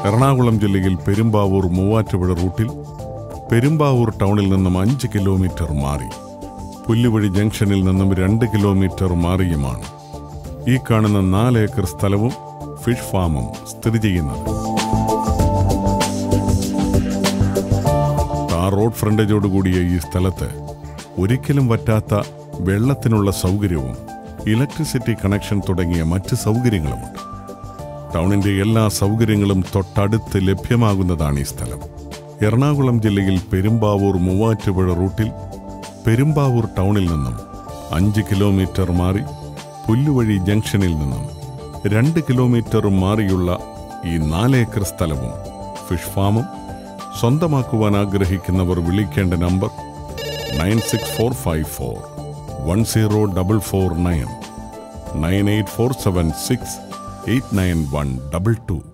എറണാകുളം ജില്ലയിൽ പെരുമ്പാവൂർ മൂവാറ്റുപുഴ റൂട്ടിൽ പെരുമ്പാവൂർ ടൗണിൽ നിന്നും അഞ്ച് കിലോമീറ്റർ മാറി പുല്ലുവഴി ജംഗ്ഷനിൽ നിന്നും രണ്ട് കിലോമീറ്റർ മാറിയുമാണ് ഈ കാണുന്ന നാല് ഏക്കർ സ്ഥലവും ഫിഷ് ഫാമും സ്ഥിതി ചെയ്യുന്നത് താർ റോഡ് ഫ്രണ്ടേജോടുകൂടിയ ഈ സ്ഥലത്ത് ഒരിക്കലും വറ്റാത്ത വെള്ളത്തിനുള്ള സൗകര്യവും ഇലക്ട്രിസിറ്റി കണക്ഷൻ തുടങ്ങിയ മറ്റ് സൗകര്യങ്ങളുമുണ്ട് ടൗണിന്റെ എല്ലാ സൗകര്യങ്ങളും തൊട്ടടുത്ത് ലഭ്യമാകുന്നതാണ് ഈ സ്ഥലം എറണാകുളം ജില്ലയിൽ പെരുമ്പാവൂർ മൂവാറ്റുപുഴ റൂട്ടിൽ പെരുമ്പാവൂർ ടൗണിൽ നിന്നും അഞ്ച് കിലോമീറ്റർ മാറി പുല്ലുവഴി ജംഗ്ഷനിൽ നിന്നും രണ്ട് കിലോമീറ്റർ മാറിയുള്ള ഈ നാലേക്കർ സ്ഥലവും ഫിഷ് ഫാമും സ്വന്തമാക്കുവാൻ ആഗ്രഹിക്കുന്നവർ വിളിക്കേണ്ട number nine six four five four one zero double four nine nine eight four seven six eight nine one double to